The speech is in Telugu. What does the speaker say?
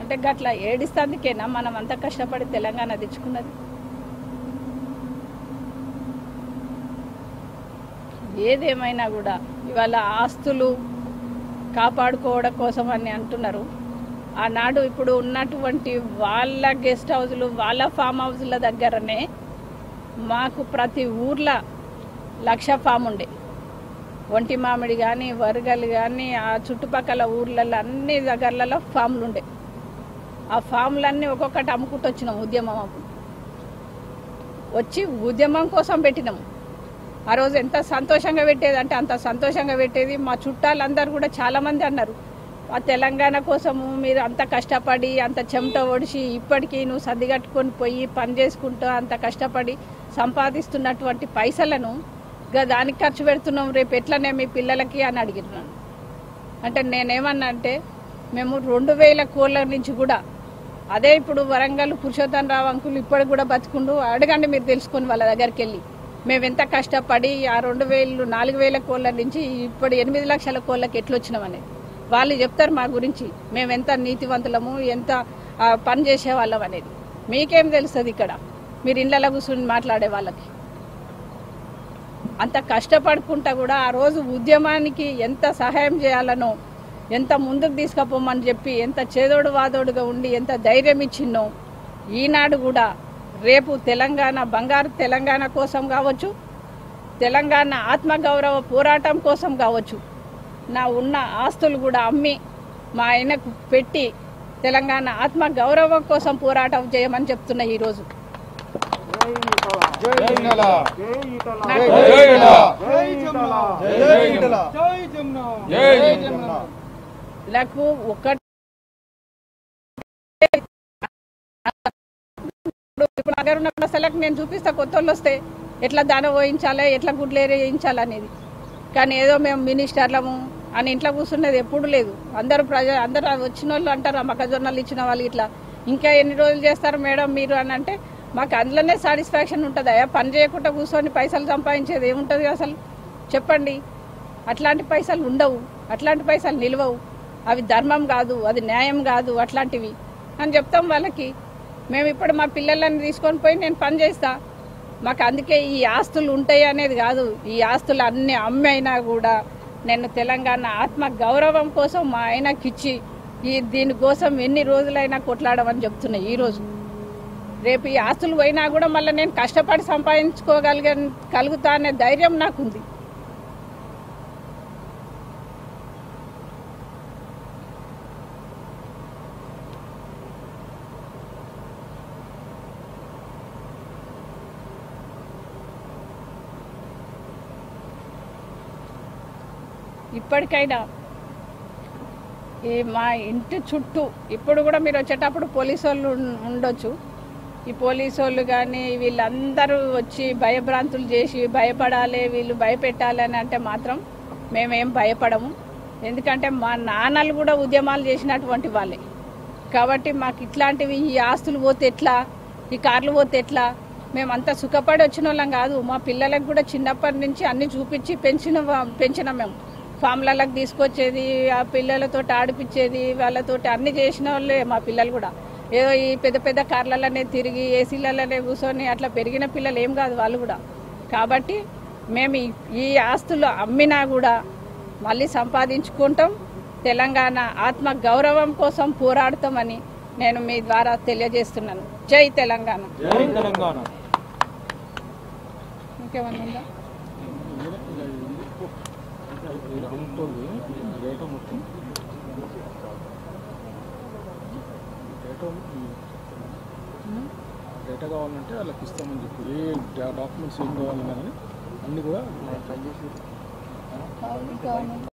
అంటే గట్లా ఏడిస్తాందుకేనా మనం అంత కష్టపడి తెలంగాణ తెచ్చుకున్నది ఏదేమైనా కూడా ఇవాళ ఆస్తులు కాపాడుకోవడం కోసం అని అంటున్నారు ఆనాడు ఇప్పుడు ఉన్నటువంటి వాళ్ళ గెస్ట్ హౌస్లు వాళ్ళ ఫామ్ హౌస్ల దగ్గరనే మాకు ప్రతి ఊర్లో లక్ష ఫామ్ ఉండే ఒంటి మామిడి కానీ వరగలు కానీ ఆ చుట్టుపక్కల ఊర్లలో అన్ని దగ్గరలలో ఫామ్లు ఉండే ఆ ఫామ్లన్నీ ఒక్కొక్కటి అమ్ముకుంటూ వచ్చినాం ఉద్యమం అప్పుడు వచ్చి ఉద్యమం కోసం పెట్టినాం ఆ రోజు ఎంత సంతోషంగా పెట్టేది అంటే అంత సంతోషంగా పెట్టేది మా చుట్టాలందరూ కూడా చాలామంది అన్నారు ఆ తెలంగాణ కోసము మీరు అంత కష్టపడి అంత చెమట ఒడిసి ఇప్పటికీ నువ్వు సర్ది కట్టుకొని పోయి పని చేసుకుంటూ అంత కష్టపడి సంపాదిస్తున్నటువంటి పైసలను ఇక దానికి ఖర్చు పెడుతున్నాం రేపు ఎట్లనే మీ పిల్లలకి అని అడిగినాను అంటే నేనేమన్నా అంటే మేము రెండు వేల కోళ్ళ నుంచి కూడా అదే ఇప్పుడు వరంగల్ పురుషోత్తమ రావు అంకులు ఇప్పటికి కూడా బతుకుండు అడగండి మీరు తెలుసుకొని వాళ్ళ దగ్గరికి వెళ్ళి మేము ఎంత కష్టపడి ఆ రెండు వేలు నాలుగు వేల కోళ్ళ నుంచి ఇప్పుడు ఎనిమిది లక్షల కోళ్ళకి ఎట్లా వచ్చినామనేది వాళ్ళు చెప్తారు మా గురించి మేము ఎంత నీతివంతులము ఎంత ఆ, పని చేసే వాళ్ళం అనేది మీకేం తెలుస్తుంది ఇక్కడ మీరు ఇళ్ళలో కూర్చుని మాట్లాడే వాళ్ళకి అంత కష్టపడుకుంటా కూడా ఆ రోజు ఉద్యమానికి ఎంత సహాయం చేయాలనో ఎంత ముందుకు తీసుకుపోమని చెప్పి ఎంత చేదోడు వాదోడుగా ఉండి ఎంత ధైర్యం ఇచ్చిందో ఈనాడు కూడా రేపు తెలంగాణ బంగారు తెలంగాణ కోసం కావచ్చు తెలంగాణ ఆత్మగౌరవ పోరాటం కోసం కావచ్చు నా ఉన్న ఆస్తులు కూడా అమ్మి మా ఆయనకు పెట్టి తెలంగాణ ఆత్మ గౌరవం కోసం పోరాటం చేయమని చెప్తున్నా ఈరోజు నాకు నాకు ఒక ఇప్పుడు అగర్ ఉన్న ప్రశ్నలకు నేను చూపిస్తా కొత్త వాళ్ళు వస్తే ఎట్లా దాన పోయించాలి ఎట్లా గుడ్లేరే వేయించాలి అనేది కానీ ఏదో మేము మినిస్టర్లము అని ఇంట్లో కూర్చున్నది ఎప్పుడు లేదు అందరూ ప్రజ అందరూ వచ్చిన వాళ్ళు అంటారు ఆ మొక్కజొన్నలు ఇచ్చిన వాళ్ళు ఇట్లా ఇంకా ఎన్ని రోజులు చేస్తారు మేడం మీరు అని అంటే మాకు అందులోనే సాటిస్ఫాక్షన్ ఉంటుంది అయ్యా పని చేయకుండా కూర్చొని పైసలు సంపాదించేది ఏముంటుంది అసలు చెప్పండి అట్లాంటి పైసలు ఉండవు అట్లాంటి పైసలు నిలవవు అవి ధర్మం కాదు అది న్యాయం కాదు అట్లాంటివి అని చెప్తాం వాళ్ళకి మేము ఇప్పుడు మా పిల్లలని తీసుకొని పోయి నేను పని చేస్తా మాకు అందుకే ఈ ఆస్తులు ఉంటాయి అనేది కాదు ఈ ఆస్తులు అన్ని అమ్మి అయినా కూడా నేను తెలంగాణ ఆత్మ గౌరవం కోసం మా ఆయనకి ఇచ్చి ఈ దీనికోసం ఎన్ని రోజులైనా కొట్లాడమని చెప్తున్నా ఈరోజు రేపు ఈ ఆస్తులు పోయినా కూడా మళ్ళీ నేను కష్టపడి సంపాదించుకోగలిగే కలుగుతా అనే ధైర్యం నాకుంది ఇప్పటికైనా ఈ మా ఇంటి చుట్టూ ఇప్పుడు కూడా మీరు వచ్చేటప్పుడు పోలీసు వాళ్ళు ఉం- ఉండొచ్చు ఈ పోలీసు వాళ్ళు కానీ వీళ్ళందరూ వచ్చి భయభ్రాంతులు చేసి భయపడాలి వీళ్ళు భయపెట్టాలి అని అంటే మాత్రం మేమేం భయపడము ఎందుకంటే మా నాన్నలు కూడా ఉద్యమాలు చేసినటువంటి వాళ్ళే కాబట్టి మాకు ఇట్లాంటివి ఈ ఆస్తులు పోతే ఎట్లా ఈ కార్లు పోతే ఎట్లా మేమంతా సుఖపడి వచ్చిన వాళ్ళం కాదు మా పిల్లలకు కూడా చిన్నప్పటి నుంచి అన్ని చూపించి పెంచిన వా- పెంచినాం మేము ఫామ్లలకు తీసుకొచ్చేది ఆ పిల్లలతో ఆడిపించేది వాళ్ళతోటి అన్ని చేసిన వాళ్ళే మా పిల్లలు కూడా ఏదో ఈ పెద్ద పెద్ద కార్లలోనే తిరిగి ఏసీలలోనే కూర్చొని అట్లా పెరిగిన పిల్లలు ఏం కాదు వాళ్ళు కూడా కాబట్టి మేము ఈ- ఈ ఆస్తులు అమ్మినా కూడా మళ్ళీ సంపాదించుకుంటాం తెలంగాణ ఆత్మ గౌరవం కోసం పోరాడతామని నేను మీ ద్వారా తెలియజేస్తున్నాను జై తెలంగాణ జై తెలంగాణ ఇంకేమన్నా ఉందా ఉంటుంది డేటా మొత్తం డేటా డేటా కావాలంటే వాళ్ళకి ఇస్తామని చెప్పి ఏ డాక్యుమెంట్స్ ఏం కావాలన్నా కానీ అన్నీ కూడా కావాలి, కావాలి.